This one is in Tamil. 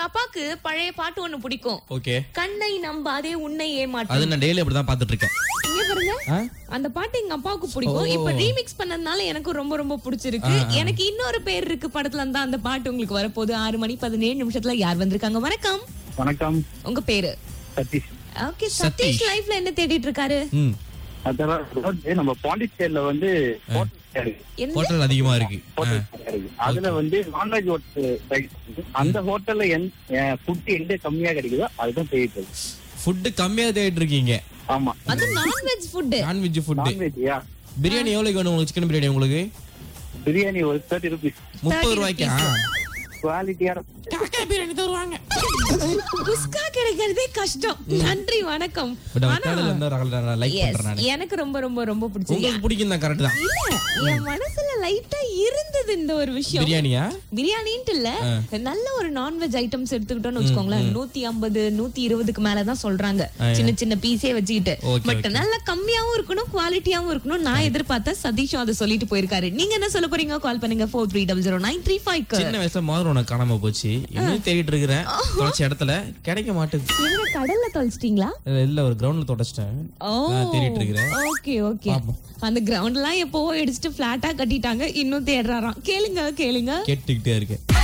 அப்பாக்கு பழைய பாட்டு ஒண்ணு பிடிக்கும் ஓகே கண்ணை நம்பாதே உன்னை ஏமாற்றும் அது நான் டெய்லி அப்படிதான் பாத்துட்டு இருக்கேன் இங்க பாருங்க ஆ? அந்த பாட்டு எங்க அப்பாவுக்கு பிடிக்கும் இப்ப ரீமிக்ஸ் பண்ணதுனால எனக்கு ரொம்ப ரொம்ப பிடிச்சிருக்கு எனக்கு இன்னொரு பேர் இருக்கு படத்துல இருந்தா அந்த பாட்டு உங்களுக்கு வரப்போகுது ஆறு மணி பதினேழு நிமிஷத்துல யார் வந்திருக்காங்க வணக்கம் வணக்கம் உங்க பேரு சதீஷ் ஓகே சதீஷ் லைஃப்ல என்ன தேடிட்டு இருக்காரு ம் அதான் அதாவது நம்ம பாண்டிச்சேரியில வந்து hotel இருக்கு. என்ன ஹோட்டல் அதிகமா இருக்கு ஆ. hotel இருக்கு. அதுல வந்து நான்வெஜ் ஹோட்டல் அந்த ஹோட்டல்ல ஃபுட் எங்க கம்மியா கிடைக்குதோ அதுதான் தேடிட்டு இருக்கு. ஃபுட் கம்மியா தேடிட்டு இருக்கீங்க ஆமா அது நான்வெஜ் ஃபுட் நான்வெஜ் ஃபுட் நான்வெஜ்யா பிரியாணி எவ்வளவுக்கு வேணும் உங்களுக்கு சிக்கன் பிரியாணி உங்களுக்கு பிரியாணி ஒரு தேர்ட்டி ருபீஸ் முப்பது ரூபாய்க்கா குவாலிட்டியான பிரியாணி தருவாங்க குஸ்கா கிடைக்கிறதே கஷ்டம் நன்றி வணக்கம் பட் ஆனா, ஹோட்டல்ல இருந்தா லைக் yes, பண்றேன் நானு எனக்கு ரொம்ப ரொம்ப ரொம்ப பிடிச்சது உங்களுக்கு பிடிக்கும் தான் கரெக்ட் தான் இல்ல என் மனசுல லைட்டா இருந்தது இந்த ஒரு விஷயம் பிரியாணியா பிரியாணின்ட்டு இல்ல நல்ல ஒரு நான்வெஜ் ஐட்டம்ஸ் எடுத்துக்கிட்டோம்னு வச்சுக்கோங்களேன் நூத்தி ஐம்பது நூத்தி இருபதுக்கு மேலதான் சொல்றாங்க சின்ன சின்ன பீஸே வச்சுக்கிட்டு Okay, பட் நல்ல கம்மியாவும் இருக்கணும் குவாலிட்டியாவும் இருக்கணும் நான் எதிர்பார்த்த சதீஷும் அதை சொல்லிட்டு போயிருக்காரு நீங்க என்ன சொல்ல போறீங்க கால் பண்ணுங்க four three double zero nine three five சின்ன வயசுல மோதிரம் உனக்கு காணாம போச்சு இன்னும் தேடிட்டு இருக்கிறேன் தொலைச்ச இடத்துல கிடைக்க மாட்டேங்குது எங்க கடல்ல தொலைச்சிட்டீங்களா இல்ல, இல்ல ஒரு கிரவுண்ட்ல தொடச்சிட்டேன் ஓ நான் தேடிட்டு இருக்கிறேன் ஓகே ஓகே பாப்போம். அந்த கிரவுண்ட் எல்லாம் எப்பவோ இடிச்சிட்டு பிளாட்டா கட்டிட்டாங்க இன்னும் தேடுறாராம் கேளுங்க கேளுங்க கேட்டுக்கிட்டே இருக்கேன்